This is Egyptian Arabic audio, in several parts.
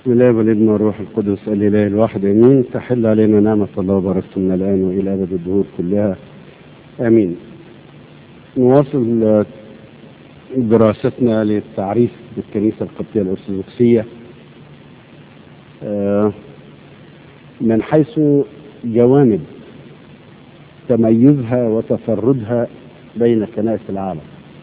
بسم الله والابن والروح القدس الاله الواحد امين تحل علينا نعمه الله وبركته من الان والى ابد الدهور كلها امين نواصل دراستنا للتعريف بالكنيسه القبطيه الارثوذكسيه من حيث جوانب تميزها وتفردها بين كنائس العالم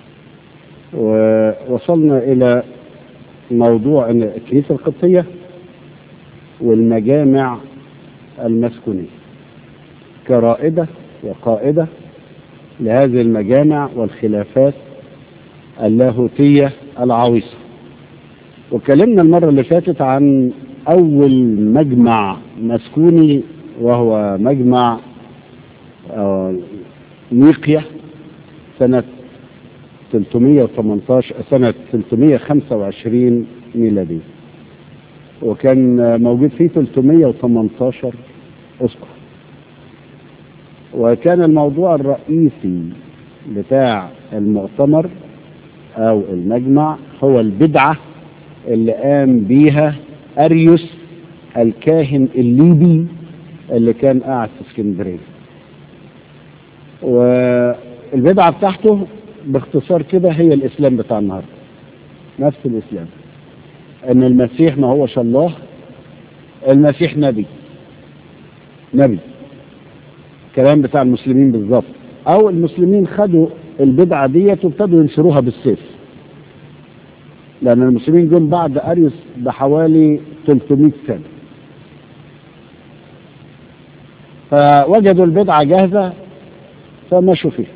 ووصلنا الى موضوع ان الكنيسه القبطيه والمجامع المسكونيه كرائده وقائده لهذه المجامع والخلافات اللاهوتيه العويصه وكلمنا المره اللي فاتت عن اول مجمع مسكوني وهو مجمع نيقيا سنه 318 سنة 325 ميلادي وكان موجود فيه 318 أسقف وكان الموضوع الرئيسي بتاع المؤتمر أو المجمع هو البدعة اللي قام بيها أريوس الكاهن الليبي اللي كان قاعد في اسكندرية والبدعة بتاعته باختصار كده هي الاسلام بتاع النهارده نفس الاسلام ان المسيح ما هوش الله المسيح نبي نبي كلام بتاع المسلمين بالظبط او المسلمين خدوا البدعه ديت وابتدوا ينشروها بالسيف لان المسلمين جم بعد اريوس بحوالي 300 سنه فوجدوا البدعه جاهزه فمشوا فيها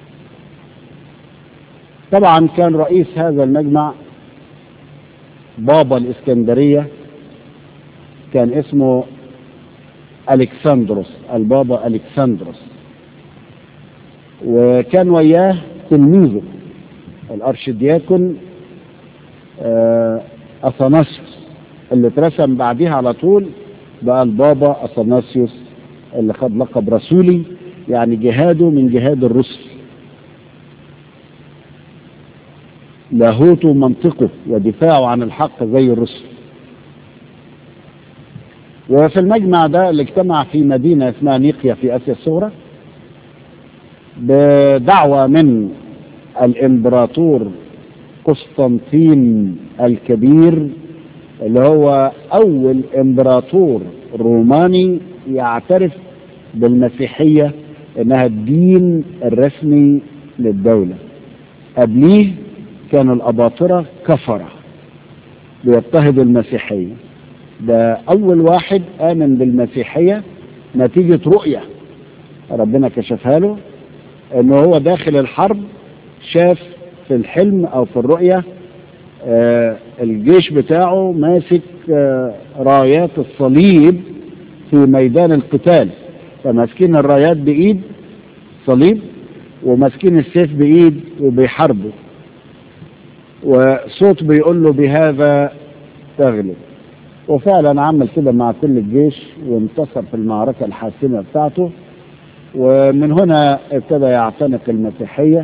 طبعا كان رئيس هذا المجمع بابا الإسكندرية كان اسمه ألكسندروس البابا ألكسندروس وكان وياه تلميذه الأرشدياكون أثناسيوس اللي اترسم بعديها على طول بقى البابا أثناسيوس اللي خد لقب رسولي يعني جهاده من جهاد الرسل لاهوته منطقه ودفاعه عن الحق زي الرسل وفي المجمع ده اللي اجتمع في مدينة اسمها نيقيا في آسيا الصغرى بدعوة من الإمبراطور قسطنطين الكبير اللي هو أول إمبراطور روماني يعترف بالمسيحية إنها الدين الرسمي للدولة قبليه كانوا الأباطرة كفرة بيضطهدوا المسيحية ده أول واحد آمن بالمسيحية نتيجة رؤية ربنا كشفها له إنه هو داخل الحرب شاف في الحلم أو في الرؤية آه الجيش بتاعه ماسك آه رايات الصليب في ميدان القتال فماسكين الرايات بإيد صليب وماسكين السيف بإيد وبيحاربوا وصوت بيقول له بهذا تغلب وفعلا عمل كده مع كل الجيش وانتصر في المعركة الحاسمة بتاعته ومن هنا ابتدى يعتنق المسيحية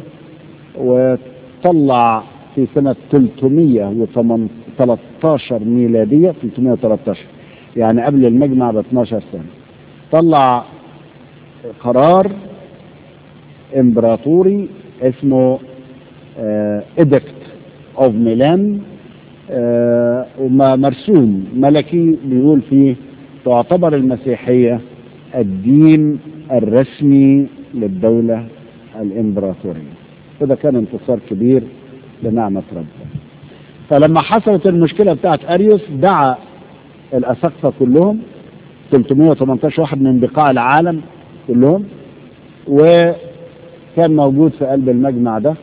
وطلع في سنة 313 ميلادية 313 يعني قبل المجمع ب 12 سنة طلع قرار امبراطوري اسمه ادكت اوف ميلان آه مرسوم ملكي بيقول فيه تعتبر المسيحية الدين الرسمي للدولة الإمبراطورية وده كان انتصار كبير لنعمة ربنا فلما حصلت المشكلة بتاعت أريوس دعا الأسقفة كلهم 318 واحد من بقاع العالم كلهم وكان موجود في قلب المجمع ده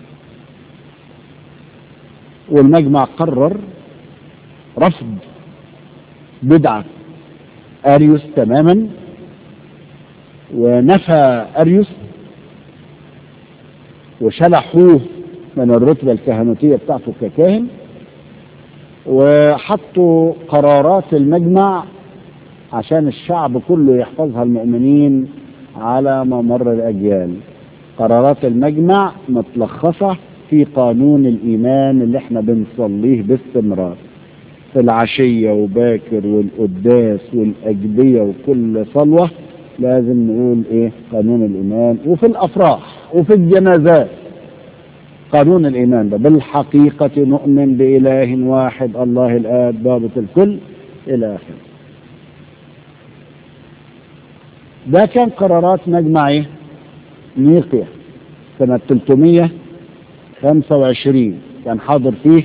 والمجمع قرر رفض بدعة أريوس تماما ونفى أريوس وشلحوه من الرتبة الكهنوتية بتاعته ككاهن وحطوا قرارات المجمع عشان الشعب كله يحفظها المؤمنين على ممر الأجيال قرارات المجمع متلخصة في قانون الإيمان اللي احنا بنصليه باستمرار في العشية وباكر والقداس والأجبية وكل صلوة لازم نقول إيه قانون الإيمان وفي الأفراح وفي الجنازات قانون الإيمان ده بالحقيقة نؤمن بإله واحد الله الآب ضابط الكل إلى آخره ده كان قرارات مجمع إيه؟ نيقيا سنة 325 كان حاضر فيه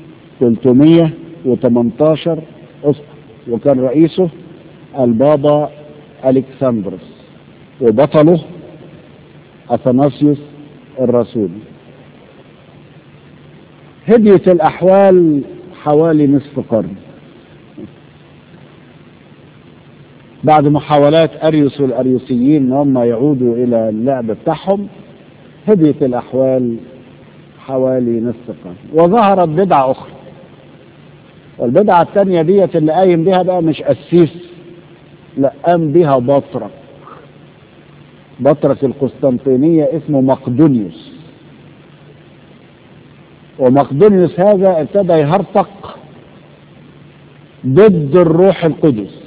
318 أسقف وكان رئيسه البابا ألكسندروس وبطله أثناسيوس الرسول هديت الأحوال حوالي نصف قرن بعد محاولات أريوس والأريوسيين ان هم يعودوا إلى اللعب بتاعهم هديت الأحوال حوالي نصف قرن وظهرت بدعة أخرى والبدعة الثانية ديت اللي قايم بها بقى مش قسيس لا قام بها بطرك بطرك القسطنطينية اسمه مقدونيوس ومقدونيوس هذا ابتدى يهرطق ضد الروح القدس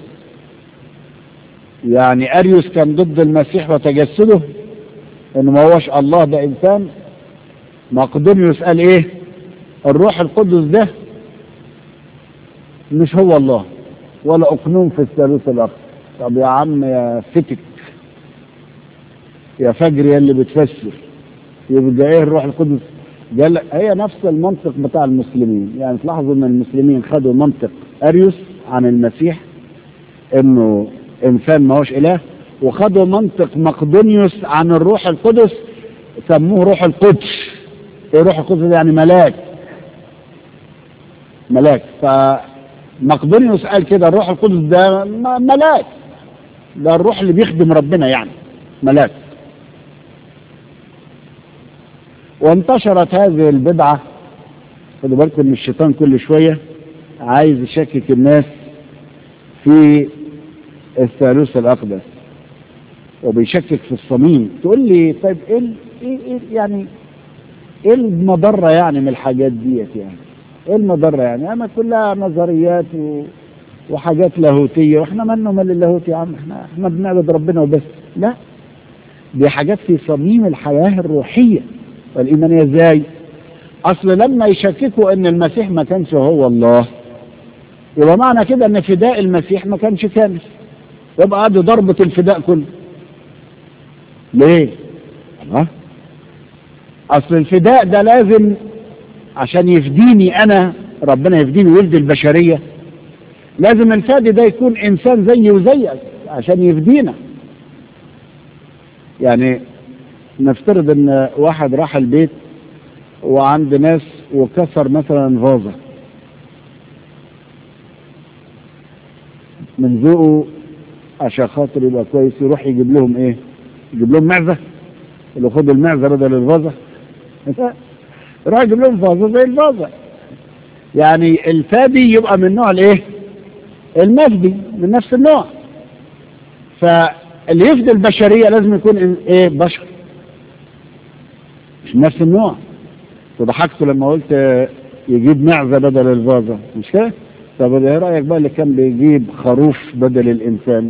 يعني اريوس كان ضد المسيح وتجسده انه ما هوش الله ده انسان مقدونيوس قال ايه الروح القدس ده مش هو الله ولا اقنوم في الثالوث الاخر طب يا عم يا فتك يا فجر يا اللي بتفسر يبقى ايه الروح القدس قال هي نفس المنطق بتاع المسلمين يعني تلاحظوا ان المسلمين خدوا منطق اريوس عن المسيح انه انسان ما هوش اله وخدوا منطق مقدونيوس عن الروح القدس سموه روح القدس ايه روح القدس ده يعني ملاك ملاك فمقدونيوس قال كده الروح القدس ده ملاك ده الروح اللي بيخدم ربنا يعني ملاك وانتشرت هذه البدعة خدوا بالكم ان الشيطان كل شوية عايز يشكك الناس في الثالوث الأقدس وبيشكك في الصميم تقول لي طيب ايه ايه ايه يعني ايه المضرة يعني من الحاجات ديت يعني ايه المضرة يعني اما كلها نظريات و... وحاجات لاهوتية واحنا مالنا مال اللاهوت يا عم احنا احنا بنعبد ربنا وبس لا دي حاجات في صميم الحياة الروحية والإيمانية ازاي اصل لما يشككوا ان المسيح ما كانش هو الله يبقى معنى كده ان فداء المسيح ما كانش كامل يبقى ادي ضربة الفداء كله ليه الله اصل الفداء ده لازم عشان يفديني انا ربنا يفديني ويفدي البشرية لازم الفادي ده يكون انسان زيي وزيك عشان يفدينا يعني نفترض ان واحد راح البيت وعند ناس وكسر مثلا فازة من ذوقه عشان خاطر يبقى كويس يروح يجيب لهم ايه يجيب لهم معزة اللي خد المعزة بدل الفازة يروح يجيب لهم فازة زي الفازة يعني الفادي يبقى من نوع الايه المفدي من نفس النوع فاللي يفدي البشرية لازم يكون ايه بشر مش نفس النوع وضحكتوا لما قلت يجيب معزة بدل الفازة مش كده طب ايه رأيك بقى اللي كان بيجيب خروف بدل الإنسان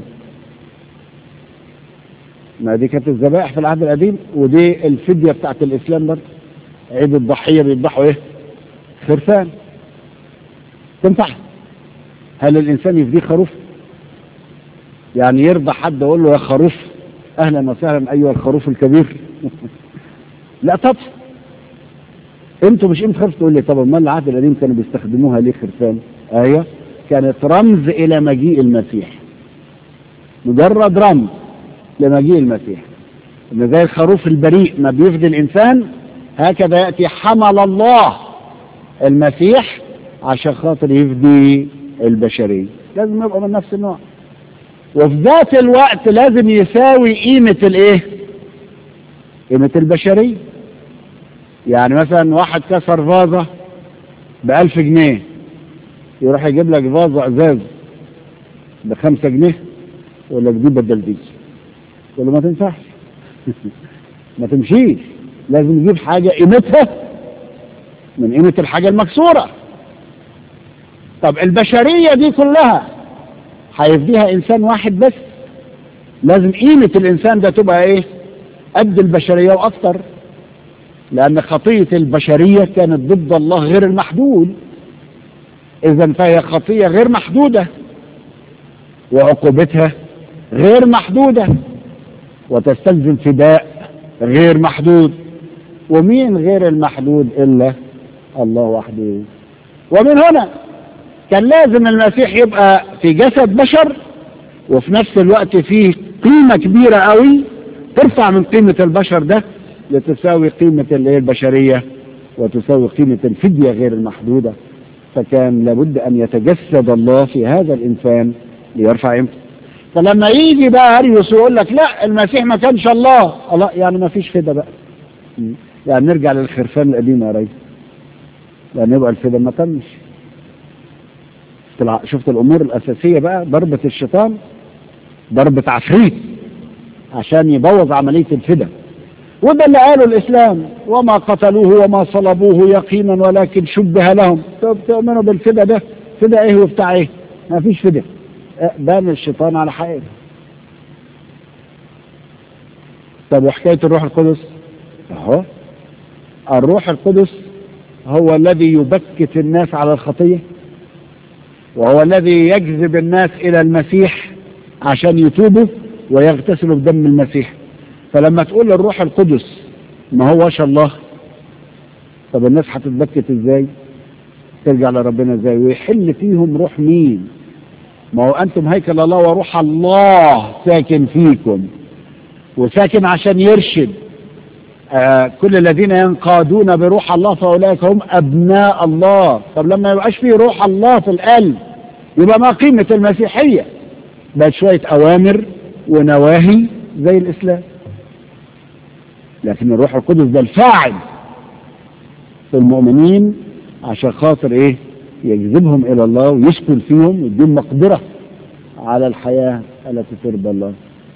ما دي كانت الذبائح في العهد القديم ودي الفدية بتاعت الإسلام برضه عيد الضحية بيذبحوا ايه خرفان تنفع هل الإنسان يفديه خروف يعني يرضى حد يقول له يا خروف أهلا وسهلا أيها الخروف الكبير لا طبعا انتوا مش انت خرف تقول لي طب امال العهد القديم كانوا بيستخدموها ليه خرفان ايوه كانت رمز الى مجيء المسيح مجرد رمز لمجيء المسيح ان زي الخروف البريء ما بيفدي الانسان هكذا ياتي حمل الله المسيح عشان خاطر يفدي البشريه لازم يبقى من نفس النوع وفي ذات الوقت لازم يساوي قيمه الايه قيمه البشريه يعني مثلا واحد كسر فازة بألف جنيه يروح يجيب لك فازة ازاز بخمسة جنيه يقول لك دي بدل دي يقول له ما تنفعش ما تمشيش لازم يجيب حاجة قيمتها من قيمة الحاجة المكسورة طب البشرية دي كلها هيفديها إنسان واحد بس لازم قيمة الإنسان ده تبقى إيه قد البشرية وأكتر لأن خطية البشرية كانت ضد الله غير المحدود إذا فهي خطية غير محدودة وعقوبتها غير محدودة وتستلزم فداء غير محدود ومين غير المحدود إلا الله وحده ومن هنا كان لازم المسيح يبقى في جسد بشر وفي نفس الوقت فيه قيمة كبيرة قوي ترفع من قيمة البشر ده لتساوي قيمة البشرية وتساوي قيمة الفدية غير المحدودة فكان لابد أن يتجسد الله في هذا الإنسان ليرفع قيمته فلما يجي بقى أريوس ويقول لك لا المسيح ما كانش الله الله يعني ما فيش فدا بقى يعني نرجع للخرفان القديم يا ريس لأن يبقى الفدا ما تمش شفت الأمور الأساسية بقى ضربة الشيطان ضربة عفريت عشان يبوظ عملية الفدا وده اللي قاله الإسلام وما قتلوه وما صلبوه يقينا ولكن شبه لهم طب تؤمنوا بالفدا ده فدا ايه وبتاع ايه ما فيش فدا بان الشيطان على حقيقته طب وحكاية الروح القدس اهو الروح القدس هو الذي يبكت الناس على الخطية وهو الذي يجذب الناس إلى المسيح عشان يتوبوا ويغتسلوا بدم المسيح فلما تقول الروح القدس ما هوش الله طب الناس هتتبكت ازاي ترجع لربنا ازاي ويحل فيهم روح مين ما هو انتم هيكل الله وروح الله ساكن فيكم وساكن عشان يرشد آه كل الذين ينقادون بروح الله فاولئك هم ابناء الله طب لما يبقاش فيه روح الله في القلب يبقى ما قيمه المسيحيه بقت شويه اوامر ونواهي زي الاسلام لكن الروح القدس ده الفاعل في المؤمنين عشان خاطر ايه يجذبهم الى الله ويسكن فيهم ويديهم مقدرة على الحياة التي ترضى الله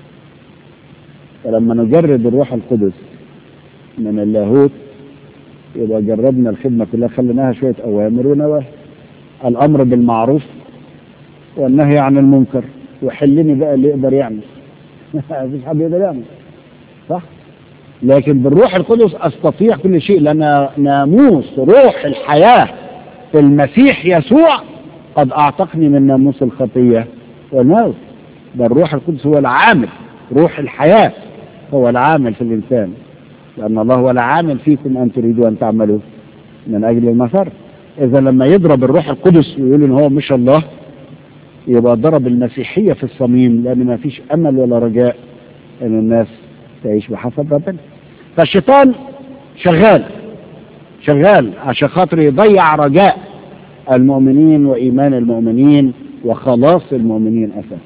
فلما نجرد الروح القدس من اللاهوت يبقى جربنا الخدمة كلها خليناها شوية أوامر ونواهي الأمر بالمعروف والنهي عن المنكر وحلني بقى اللي يقدر يعمل مفيش حد يقدر يعمل صح؟ لكن بالروح القدس استطيع كل شيء لان ناموس روح الحياه في المسيح يسوع قد اعتقني من ناموس الخطيه والموت ده الروح القدس هو العامل روح الحياه هو العامل في الانسان لان الله هو العامل فيكم ان تريدوا ان تعملوا من اجل المسار اذا لما يضرب الروح القدس ويقول ان هو مش الله يبقى ضرب المسيحيه في الصميم لان ما فيش امل ولا رجاء ان الناس تعيش بحسب ربنا فالشيطان شغال شغال عشان خاطر يضيع رجاء المؤمنين وإيمان المؤمنين وخلاص المؤمنين أساسا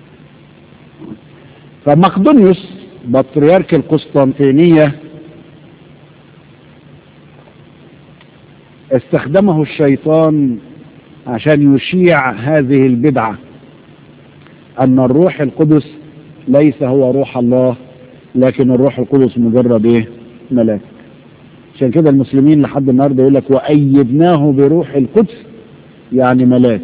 فمقدونيوس بطريرك القسطنطينية استخدمه الشيطان عشان يشيع هذه البدعة أن الروح القدس ليس هو روح الله لكن الروح القدس مجرد ايه ملاك عشان كده المسلمين لحد النهارده يقول لك وايدناه بروح القدس يعني ملاك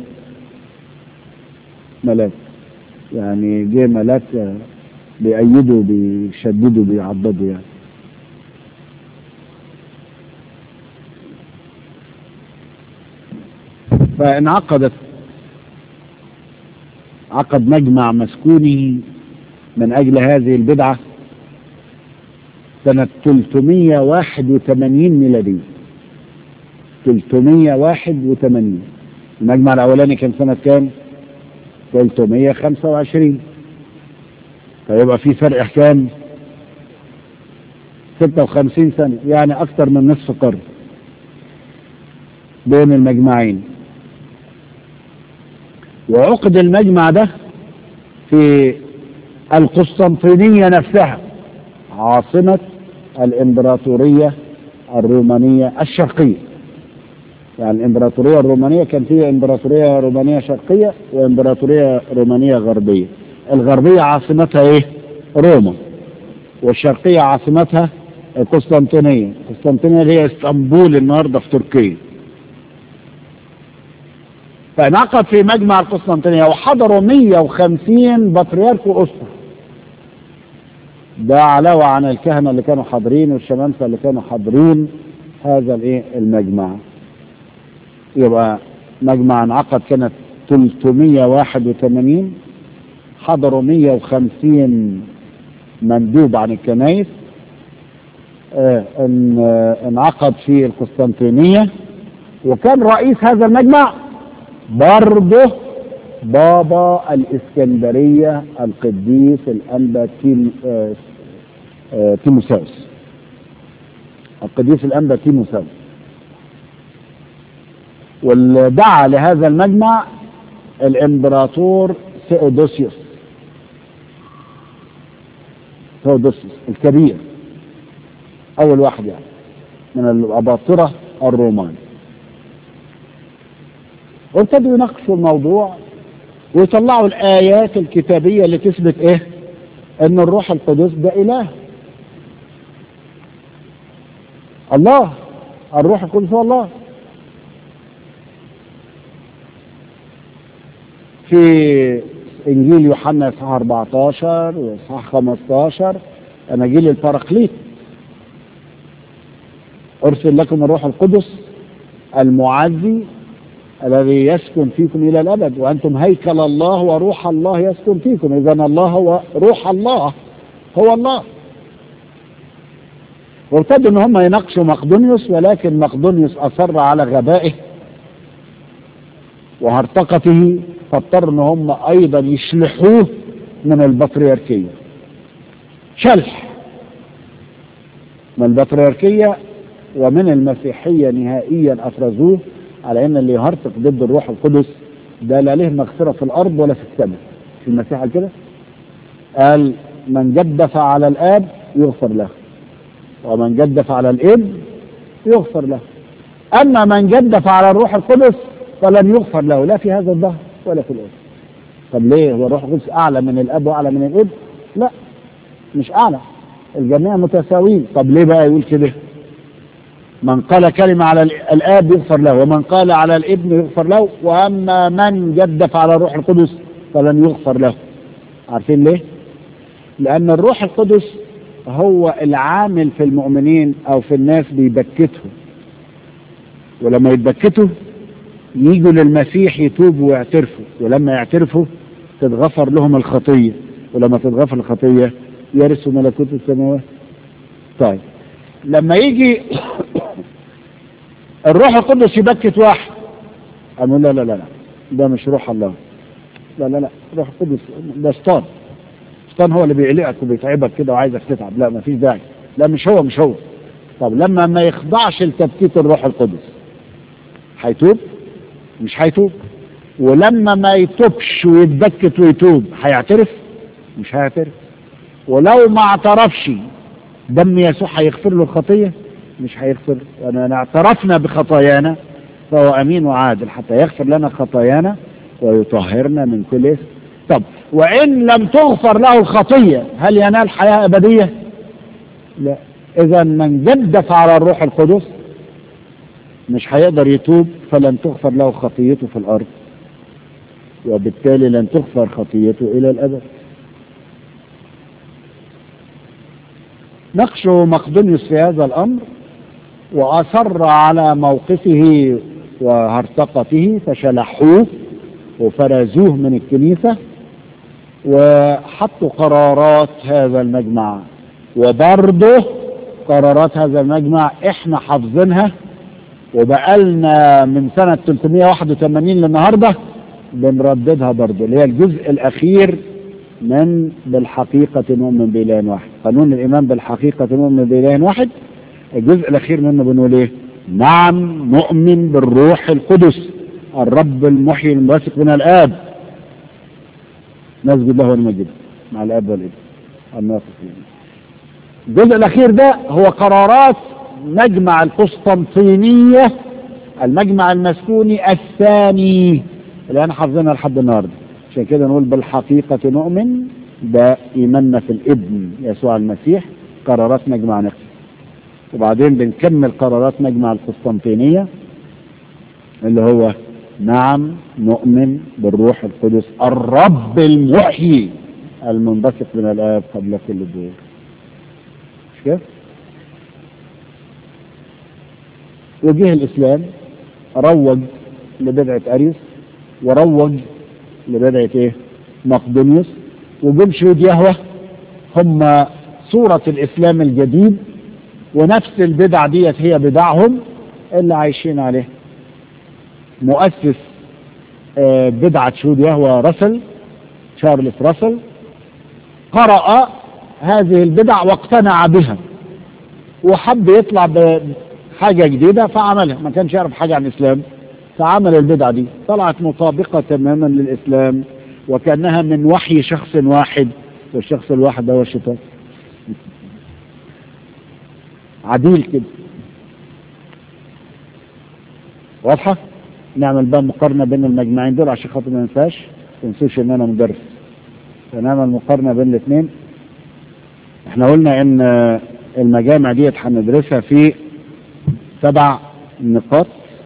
ملاك يعني جه ملاك بيأيده بيشدده بيعضده يعني فانعقدت عقد مجمع مسكوني من أجل هذه البدعة سنة 381 ميلادية 381 المجمع الأولاني كان سنة كام؟ 325 فيبقى في فرق كام؟ 56 سنة يعني أكثر من نصف قرن بين المجمعين وعقد المجمع ده في القسطنطينية نفسها عاصمة الإمبراطورية الرومانية الشرقية يعني الإمبراطورية الرومانية كان فيها إمبراطورية رومانية شرقية وإمبراطورية رومانية غربية الغربية عاصمتها إيه؟ روما والشرقية عاصمتها القسطنطينية القسطنطينية اللي هي اسطنبول النهاردة في تركيا فانعقد في مجمع القسطنطينية وحضروا 150 بطريرك وأسقف ده علاوة عن الكهنة اللي كانوا حاضرين والشمامسة اللي كانوا حاضرين هذا الايه المجمع يبقى مجمع انعقد كانت 381 حضروا 150 مندوب عن الكنائس آه ان آه انعقد في القسطنطينية وكان رئيس هذا المجمع برضه بابا الإسكندرية القديس الأنبا تيم آه آه تيموساوس القديس الأنبا تيموساوس واللي دعا لهذا المجمع الإمبراطور ثيودوسيوس ثيودوسيوس الكبير أول واحد يعني من الأباطرة الرومان وابتدوا يناقشوا الموضوع ويطلعوا الآيات الكتابية اللي تثبت إيه؟ إن الروح القدس ده إله. الله الروح القدس هو الله. في إنجيل يوحنا إصحاح 14 وإصحاح 15 أناجيل البراقليط أرسل لكم الروح القدس المعزي الذي يسكن فيكم إلى الأبد وأنتم هيكل الله وروح الله يسكن فيكم إذا الله هو روح الله هو الله وابتدوا ان هم يناقشوا مقدونيوس ولكن مقدونيوس اصر على غبائه وهرطقته فاضطر ان هم ايضا يشلحوه من البطريركيه شلح من البطريركيه ومن المسيحيه نهائيا افرزوه على ان اللي يهرطق ضد الروح القدس ده لا له مغفره في الارض ولا في السماء في المسيح قال كده قال من جدف على الاب يغفر له ومن جدف على الابن يغفر له اما من جدف على الروح القدس فلن يغفر له لا في هذا الظهر ولا في الارض طب ليه هو الروح القدس اعلى من الاب واعلى من الابن لا مش اعلى الجميع متساويين طب ليه بقى يقول كده من قال كلمة على الآب يغفر له ومن قال على الابن يغفر له وأما من جدف على الروح القدس فلن يغفر له عارفين ليه؟ لأن الروح القدس هو العامل في المؤمنين أو في الناس بيبكتهم ولما يتبكتوا يجوا للمسيح يتوبوا ويعترفوا ولما يعترفوا تتغفر لهم الخطية ولما تتغفر الخطية يرثوا ملكوت السماوات طيب لما يجي الروح القدس يبكت واحد قالوا لا لا لا لا ده مش روح الله لا لا لا روح القدس ده شيطان شيطان هو اللي بيقلقك وبيتعبك كده وعايزك تتعب لا ما فيش داعي لا مش هو مش هو طب لما ما يخضعش لتبكيت الروح القدس هيتوب مش هيتوب ولما ما يتوبش ويتبكت ويتوب هيعترف مش هيعترف ولو ما اعترفش دم يسوع هيغفر له الخطيه مش هيغفر وانا اعترفنا بخطايانا فهو امين وعادل حتى يغفر لنا خطايانا ويطهرنا من كل اسم طب وان لم تغفر له الخطيه هل ينال حياه ابديه لا اذا من جدف على الروح القدس مش هيقدر يتوب فلن تغفر له خطيته في الارض وبالتالي لن تغفر خطيته الى الابد نقشوا مقدونيوس في هذا الامر واصر على موقفه وهرطقته فشلحوه وفرزوه من الكنيسه وحطوا قرارات هذا المجمع وبرضه قرارات هذا المجمع احنا حافظينها وبقالنا من سنة 381 للنهاردة بنرددها برضه اللي هي الجزء الأخير من بالحقيقة نؤمن بإله واحد قانون الإيمان بالحقيقة نؤمن بإله واحد الجزء الأخير منه بنقول إيه نعم نؤمن بالروح القدس الرب المحيي المواثق من الآب نسجد له ونمجد مع الآب والابن الناقص الجزء الأخير ده هو قرارات مجمع القسطنطينية المجمع المسكوني الثاني اللي احنا حافظينها لحد النهارده عشان كده نقول بالحقيقة نؤمن ده إيماننا في الابن يسوع المسيح قرارات مجمع نقص وبعدين بنكمل قرارات مجمع القسطنطينية اللي هو نعم نؤمن بالروح القدس الرب المحيي المنبثق من الآب قبل كل الدور مش كده؟ وجه الإسلام روج لبدعة أريس وروج لبدعة إيه؟ مقدونيوس وجم شهود يهوه هم صورة الإسلام الجديد ونفس البدع ديت هي بدعهم اللي عايشين عليه مؤسس آه، بدعة شهود يهوه راسل تشارلز راسل قرأ هذه البدع واقتنع بها وحب يطلع بحاجة جديدة فعملها ما كانش يعرف حاجة عن الإسلام فعمل البدعة دي طلعت مطابقة تماما للإسلام وكأنها من وحي شخص واحد والشخص الواحد ده هو الشيطان عديل كده واضحة؟ نعمل بقى مقارنة بين المجمعين دول عشان خاطر ما ننساش ما تنسوش ان انا مدرس فنعمل مقارنة بين الاثنين احنا قلنا ان المجامع ديت هندرسها في سبع نقاط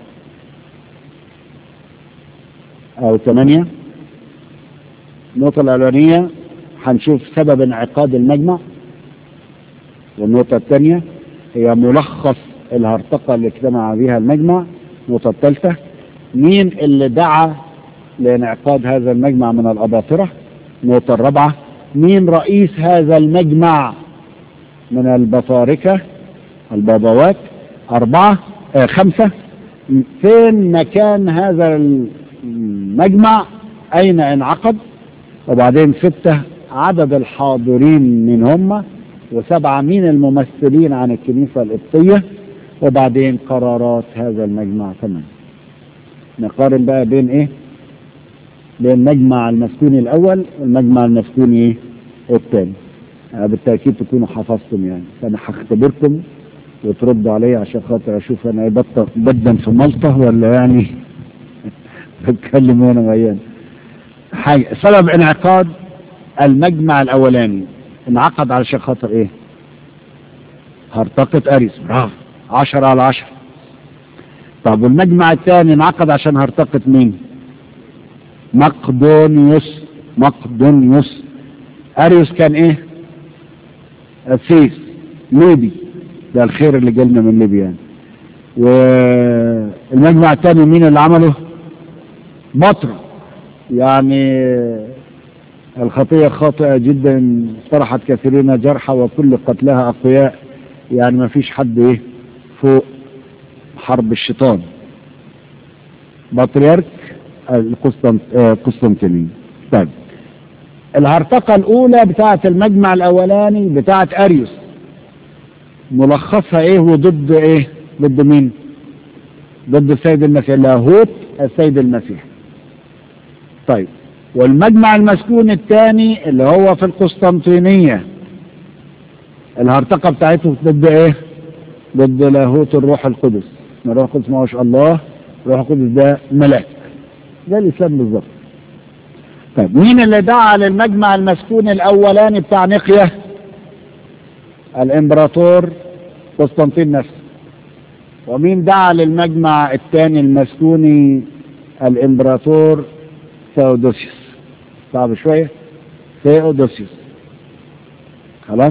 او ثمانية النقطة الأولانية هنشوف سبب انعقاد المجمع والنقطة الثانية هي ملخص الهرطقة اللي اجتمع بها المجمع النقطة الثالثة مين اللي دعا لانعقاد هذا المجمع من الأباطرة النقطة الرابعة مين رئيس هذا المجمع من البطاركة البابوات أربعة آه خمسة فين مكان هذا المجمع أين انعقد وبعدين ستة عدد الحاضرين من هم وسبعة مين الممثلين عن الكنيسة القبطية وبعدين قرارات هذا المجمع كمان نقارن بقى بين ايه بين المجمع المسكوني الاول والمجمع المسكوني ايه الثاني آه بالتاكيد تكونوا حفظتم يعني فانا هختبركم وتردوا عليا عشان خاطر اشوف انا بط- بدا في ملطه ولا يعني بتكلم وانا غيان حاجه سبب انعقاد المجمع الاولاني انعقد علشان خاطر ايه هرطقة اريس برافو عشرة على عشرة طب والمجمع الثاني انعقد عشان هرطقة مين مقدونيوس مقدونيوس اريوس كان ايه السيس ليبي ده الخير اللي جالنا من ليبيا يعني والمجمع الثاني مين اللي عمله بطرة يعني الخطية خاطئة جدا طرحت كثيرين جرحى وكل قتلها أقوياء يعني ما فيش حد إيه فوق حرب الشيطان بطريرك القسطنط- آه، قسطنطينية طيب الهرطقة الأولى بتاعة المجمع الأولاني بتاعة أريوس ملخصها إيه وضد إيه ضد مين ضد السيد المسيح لاهوت السيد المسيح طيب والمجمع المسكون الثاني اللي هو في القسطنطينية الهرطقة بتاعته ضد ايه ضد لاهوت الروح القدس الروح القدس ما هوش الله الروح القدس ده ملاك ده الإسلام بالظبط طيب مين اللي دعا للمجمع المسكون الأولاني بتاع نقية الإمبراطور قسطنطين نفسه ومين دعا للمجمع الثاني المسكوني الإمبراطور ثيودوسيوس صعب شوية ثيودوسيوس خلاص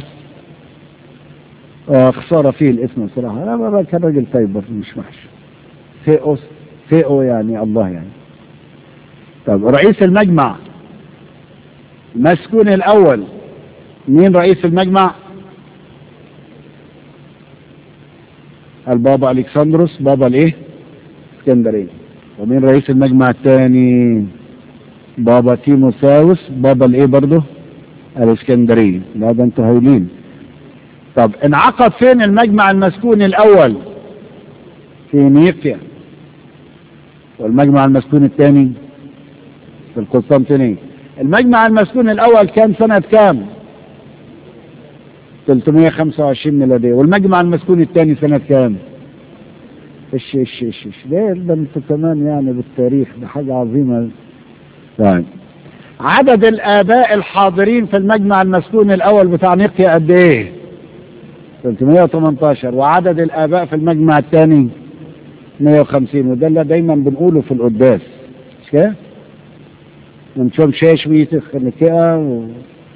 آه خسارة فيه الاسم بصراحة أنا ما كان راجل طيب برضه مش وحش ثيوس ثيو يعني الله يعني طب رئيس المجمع مسكون الأول مين رئيس المجمع البابا ألكسندروس بابا الايه اسكندرية ومين رئيس المجمع الثاني بابا تيموساوس بابا الايه برضه الاسكندرية لا ده انتوا هايلين طب انعقد فين المجمع المسكون الاول في نيقيا والمجمع المسكون الثاني في القسطنطينية المجمع المسكون الاول كان سنة كام 325 ميلادية والمجمع المسكون الثاني سنة كام ايش ايش ايش ايش ده ده انتوا كمان يعني بالتاريخ ده حاجة عظيمة طيب عدد الآباء الحاضرين في المجمع المسكون الأول بتاع نقيا قد إيه؟ 318 وعدد الآباء في المجمع الثاني 150 وده اللي دايما بنقوله في القداس كده نمشون شيش ويتخ نكئة و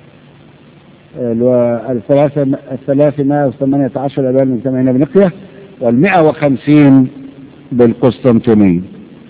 الثلاثة الثلاثمائة وثمانية عشر أبان مجتمعين بنقية والمئة وخمسين بالقسطنطينية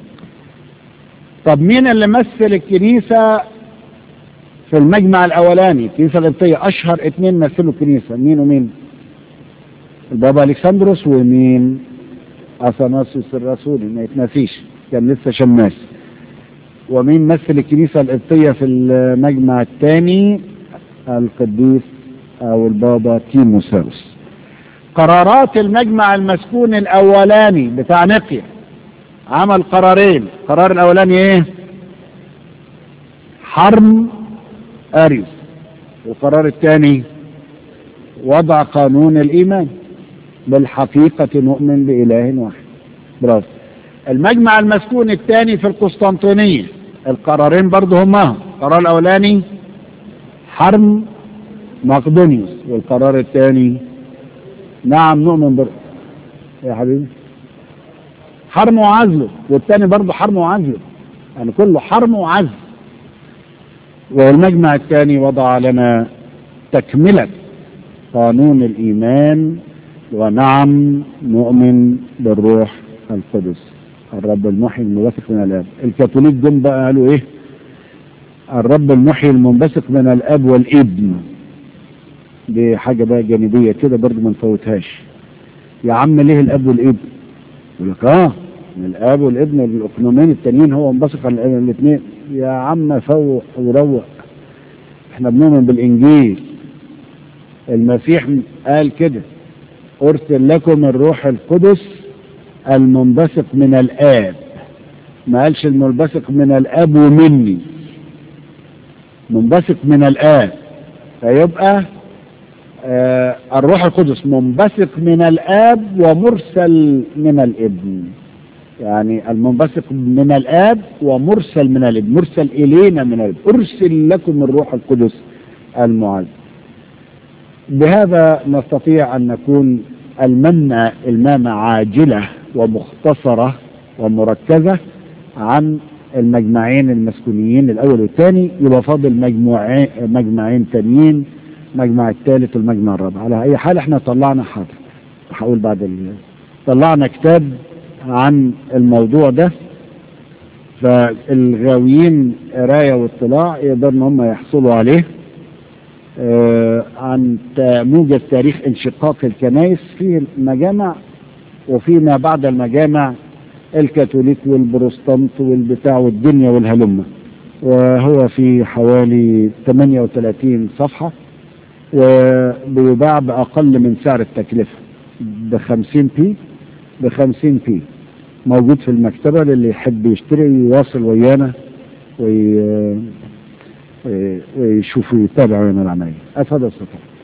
طب مين اللي مثل الكنيسة في المجمع الأولاني الكنيسة القبطية أشهر اثنين مثلوا الكنيسة مين ومين البابا ألكسندروس ومين أثناسيوس الرسولي ما يتنسيش كان لسه شماس ومين مثل الكنيسة القبطية في المجمع الثاني القديس أو البابا تيموساوس قرارات المجمع المسكون الأولاني بتاع نقيا عمل قرارين القرار الأولاني إيه حرم أريوس والقرار الثاني وضع قانون الإيمان بالحقيقة نؤمن بإله واحد برافو المجمع المسكون الثاني في القسطنطينية القرارين برضه هما القرار الأولاني حرم مقدونيوس والقرار الثاني نعم نؤمن بر يا حبيبي حرم وعزله والثاني برضه حرم وعزله يعني كله حرم وعزل والمجمع الثاني وضع لنا تكملة قانون الإيمان ونعم نؤمن بالروح القدس الرب المحيي المنبثق من الاب الكاثوليك جم بقى قالوا ايه الرب المحيي المنبثق من الاب والابن دي حاجه بقى جانبيه كده برضو ما نفوتهاش يا عم ليه الاب والابن يقول لك اه الاب والابن الاقنومين التانيين هو منبثق عن الاثنين يا عم فوق وروق احنا بنؤمن بالانجيل المسيح قال كده ارسل لكم الروح القدس المنبثق من الآب ما قالش المنبثق من الآب ومني منبثق من الآب فيبقى آه الروح القدس منبثق من الآب ومرسل من الابن يعني المنبثق من الآب ومرسل من الابن مرسل إلينا من الابن أرسل لكم الروح القدس المعز بهذا نستطيع أن نكون الممنع المامة عاجلة ومختصرة ومركزة عن المجمعين المسكونيين الأول والثاني يبقى فاضل مجموعين مجمعين تانيين المجمع الثالث والمجمع الرابع على أي حال احنا طلعنا حاضر هقول بعد ال... طلعنا كتاب عن الموضوع ده فالغاويين قرايه واطلاع يقدروا ان هم يحصلوا عليه آه عن موجز تاريخ انشقاق الكنائس في المجامع وفيما بعد المجامع الكاثوليك والبروستانت والبتاع والدنيا والهلمة وهو في حوالي 38 صفحة وبيباع بأقل من سعر التكلفة ب 50 بي ب 50 بي موجود في المكتبة للي يحب يشتري يواصل ويانا وي... ويشوف ويتابع ويانا العملية أتفضل استاذ